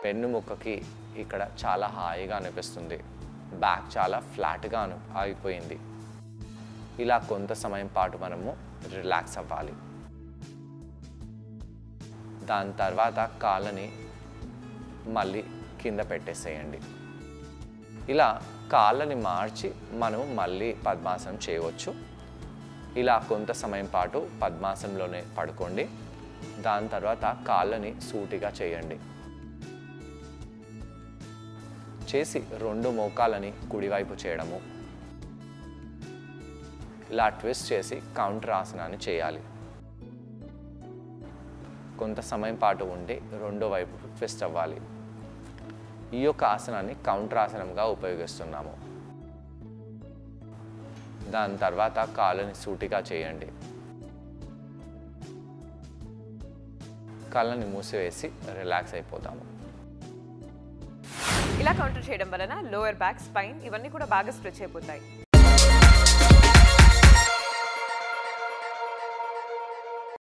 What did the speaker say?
వెన్నుముక్కకి ఇక్కడ చాలా హాయిగా అనిపిస్తుంది బ్యాక్ చాలా ఫ్లాట్గా అను అయిపోయింది ఇలా కొంత సమయం పాటు మనము రిలాక్స్ అవ్వాలి దాని తర్వాత కాళ్ళని మళ్ళీ కింద పెట్టేసేయండి ఇలా కాళ్ళని మార్చి మనం మళ్ళీ పద్మాసనం చేయవచ్చు ఇలా కొంత సమయం పాటు పద్మాసనంలోనే పడుకోండి దాని తర్వాత కాళ్ళని సూటిగా చేయండి చేసి రెండు మోకాలని కుడివైపు చేయడము ఇలా ట్విస్ట్ చేసి కౌంటర్ ఆసనాన్ని చేయాలి కొంత సమయం పాటు ఉండి రెండో వైపు ట్విస్ట్ అవ్వాలి ఈ యొక్క ఆసనాన్ని కౌంటర్ ఆసనంగా ఉపయోగిస్తున్నాము దాని తర్వాత కాళ్ళని సూటిగా చేయండి కళ్ళని మూసివేసి రిలాక్స్ అయిపోతాము ఇలా కౌంటర్ చేయడం వలన లోయర్ బ్యాక్ స్పైన్ ఇవన్నీ కూడా బాగా స్ట్రెచ్ అయిపోతాయి